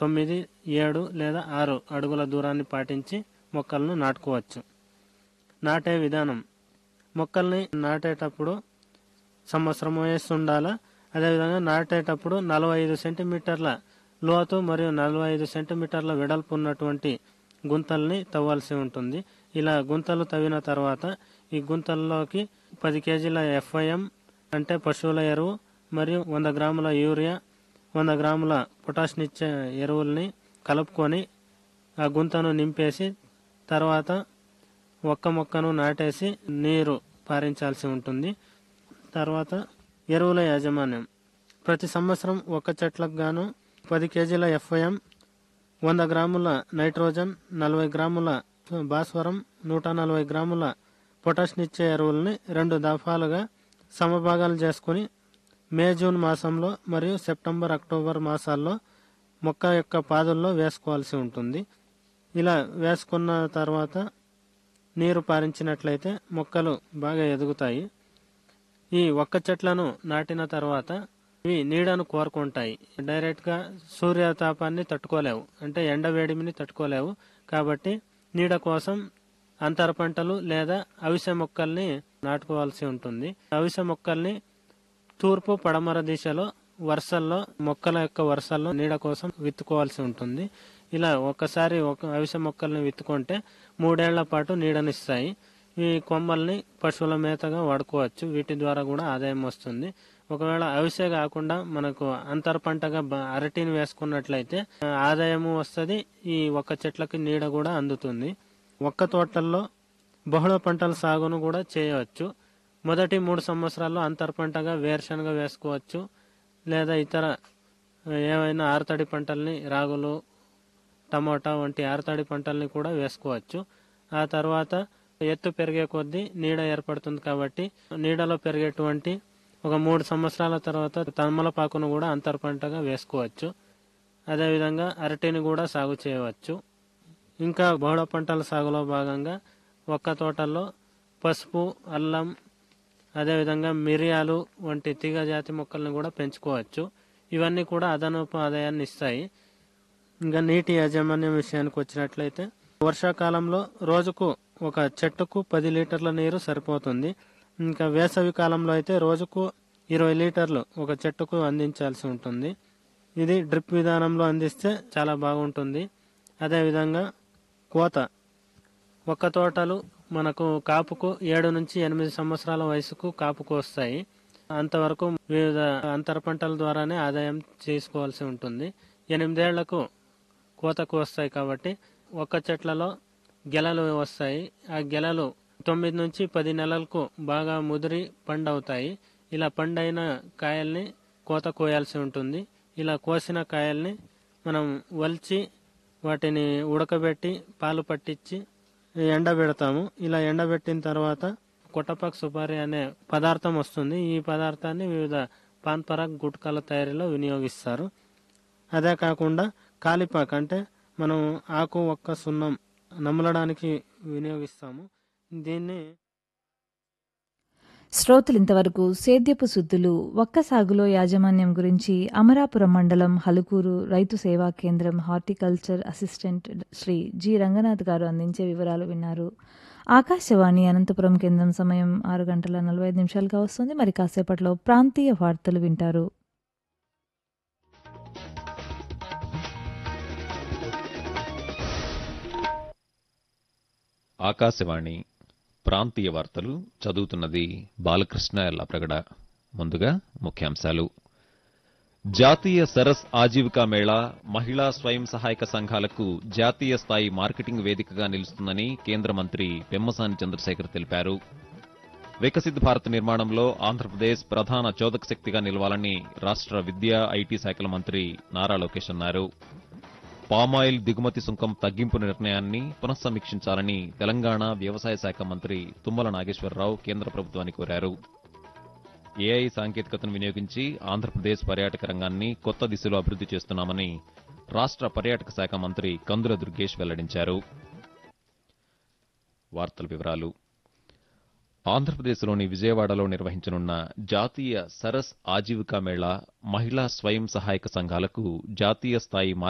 తొమ్మిది ఏడు లేదా ఆరు అడుగుల దూరాన్ని పాటించి మొక్కలను నాటుకోవచ్చు నాటే విధానం మొక్కల్ని నాటేటప్పుడు సంవత్సరం వయస్సు ఉండాలా అదేవిధంగా నాటేటప్పుడు నలభై ఐదు సెంటీమీటర్ల లోతు మరియు నలభై ఐదు సెంటీమీటర్ల వెడల్పు ఉన్నటువంటి గుంతల్ని తవ్వాల్సి ఉంటుంది ఇలా గుంతలు తవ్విన తర్వాత ఈ గుంతల్లోకి పది కేజీల ఎఫ్ఐఎం అంటే పశువుల ఎరువు మరియు వంద గ్రాముల యూరియా వంద గ్రాముల పొటాషినిచ్చే ఎరువుల్ని కలుపుకొని ఆ గుంతను నింపేసి తర్వాత ఒక్క మొక్కను నాటేసి నీరు పారించాల్సి ఉంటుంది తర్వాత ఎరువుల యాజమాన్యం ప్రతి సంవత్సరం ఒక్క చెట్లకు గాను పది కేజీల ఎఫ్ఐఎం వంద గ్రాముల నైట్రోజన్ నలభై గ్రాముల భాస్వరం నూట నలభై గ్రాముల పొటాషినిచ్చే ఎరువుల్ని రెండు దఫాలుగా సమభాగాలు చేసుకుని మే జూన్ మాసంలో మరియు సెప్టెంబర్ అక్టోబర్ మాసాల్లో మొక్క యొక్క పాదుల్లో వేసుకోవాల్సి ఉంటుంది ఇలా వేసుకున్న తర్వాత నీరు పారించినట్లయితే మొక్కలు బాగా ఎదుగుతాయి ఈ ఒక్క చెట్లను నాటిన తర్వాత ఇవి నీడను కోరుకుంటాయి డైరెక్ట్ గా సూర్యతాపాన్ని తట్టుకోలేవు అంటే ఎండ వేడిమిని తట్టుకోలేవు కాబట్టి నీడ కోసం అంతర పంటలు లేదా అవిసె మొక్కల్ని నాటుకోవాల్సి ఉంటుంది అవిసె మొక్కల్ని తూర్పు పడమర దిశలో వరుసల్లో మొక్కల యొక్క వరుసల్లో నీడ కోసం విత్తుకోవాల్సి ఉంటుంది ఇలా ఒక్కసారి ఒక అవిసె మొక్కల్ని విత్తుకుంటే మూడేళ్ల పాటు నీడనిస్తాయి ఈ కొమ్మల్ని పశువుల మేతగా వాడుకోవచ్చు వీటి ద్వారా కూడా ఆదాయం వస్తుంది ఒకవేళ అవిసె కాకుండా మనకు అంతర పంటగా బ- అరటిని వేసుకున్నట్లయితే ఆ, ఆదాయము వస్తుంది ఈ ఒక్క చెట్లకి నీడ కూడా అందుతుంది ఒక్క తోటల్లో బహుళ పంటల సాగును కూడా చేయవచ్చు మొదటి మూడు సంవత్సరాల్లో అంతర పంటగా వేరుశనగ వేసుకోవచ్చు లేదా ఇతర ఆ, ఏవైనా ఆరుతడి పంటల్ని రాగులు టమోటా వంటి ఆరుతడి పంటల్ని కూడా వేసుకోవచ్చు ఆ తర్వాత ఎత్తు పెరిగే కొద్దీ నీడ ఏర్పడుతుంది కాబట్టి నీడలో పెరిగేటువంటి ఒక మూడు సంవత్సరాల తర్వాత తమలపాకును కూడా అంతర పంటగా వేసుకోవచ్చు అదేవిధంగా అరటిని కూడా సాగు చేయవచ్చు ఇంకా బహుళ పంటల సాగులో భాగంగా ఒక్క తోటల్లో పసుపు అల్లం అదేవిధంగా మిరియాలు వంటి తీగ జాతి మొక్కలను కూడా పెంచుకోవచ్చు ఇవన్నీ కూడా అదనపు ఆదాయాన్ని ఇస్తాయి ఇంకా నీటి యాజమాన్యం విషయానికి వచ్చినట్లయితే వర్షాకాలంలో రోజుకు ఒక చెట్టుకు పది లీటర్ల నీరు సరిపోతుంది ఇంకా వేసవి కాలంలో అయితే రోజుకు ఇరవై లీటర్లు ఒక చెట్టుకు అందించాల్సి ఉంటుంది ఇది డ్రిప్ విధానంలో అందిస్తే చాలా బాగుంటుంది అదేవిధంగా కోత ఒక్క తోటలు మనకు కాపుకు ఏడు నుంచి ఎనిమిది సంవత్సరాల వయసుకు కాపుకు వస్తాయి అంతవరకు వివిధ అంతర పంటల ద్వారానే ఆదాయం చేసుకోవాల్సి ఉంటుంది ఎనిమిదేళ్లకు కోతకు వస్తాయి కాబట్టి ఒక్క చెట్లలో గెలలు వస్తాయి ఆ గెలలు తొమ్మిది నుంచి పది నెలలకు బాగా ముదిరి పండవుతాయి ఇలా పండైన కాయల్ని కోత కోయాల్సి ఉంటుంది ఇలా కోసిన కాయల్ని మనం వల్చి వాటిని ఉడకబెట్టి పాలు పట్టించి ఎండబెడతాము ఇలా ఎండబెట్టిన తర్వాత కొట్టపాక్ సుపారి అనే పదార్థం వస్తుంది ఈ పదార్థాన్ని వివిధ పాన్ పరాగ్ గుట్కాల తయారీలో వినియోగిస్తారు అదే కాకుండా కాలిపాక్ అంటే మనం ఆకు ఒక్క సున్నం నమలడానికి వినియోగిస్తాము దీన్ని శ్రోతలు ఇంతవరకు సేద్యపు సుద్దులు ఒక్క సాగులో యాజమాన్యం గురించి అమరాపురం మండలం హలుకూరు రైతు సేవా కేంద్రం horticulture assistant Shri G Ranganath గారు అందించే వివరాలు విన్నారు ఆకాశవాణి అనంతపురం కేంద్రం సమయం ఆరు గంటల నలభై ఐదు నిమిషాలుగా వస్తుంది మరి కాసేపట్లో ప్రాంతీయ వార్తలు వింటారు ఆకాశవాణి ప్రాంతీయ వార్తలు చదువుతున్నది బాలకృష్ణ ఎల్లప్రగడ ముందుగా ముఖ్యాంశాలు జాతీయ సరస్ ఆజీవికా మేళా మహిళా స్వయం సహాయక సంఘాలకు జాతీయ స్థాయి మార్కెటింగ్ వేదికగా నిలుస్తుందని కేంద్ర మంత్రి పెమ్మసాని చంద్రశేఖర్ తెలిపారు వికసిత్ భారత్ నిర్మాణంలో ఆంధ్రప్రదేశ్ ప్రధాన చోదక శక్తిగా నిలవాలని రాష్ట్ర విద్యా ఐటీ శాఖల మంత్రి నారా లోకేష్ అన్నారు పామాయిల్ దిగుమతి సుంకం తగ్గింపు నిర్ణయాన్ని పునఃసమీక్షించాలని తెలంగాణ వ్యవసాయ శాఖ మంత్రి తుమ్మల నాగేశ్వరరావు కేంద్ర ప్రభుత్వాన్ని కోరారు ఏఐ సాంకేతికతను వినియోగించి ఆంధ్రప్రదేశ్ పర్యాటక రంగాన్ని కొత్త దిశలో అభివృద్ధి చేస్తున్నామని రాష్ట్ర పర్యాటక శాఖ మంత్రి కందుల దుర్గేష్ వెల్లడించారు వార్తల వివరాలు ఆంధ్రప్రదేశ్లోని విజయవాడలో నిర్వహించనున్న జాతీయ సరస్ ఆజీవికా మేళా మహిళా స్వయం సహాయక సంఘాలకు జాతీయ స్థాయి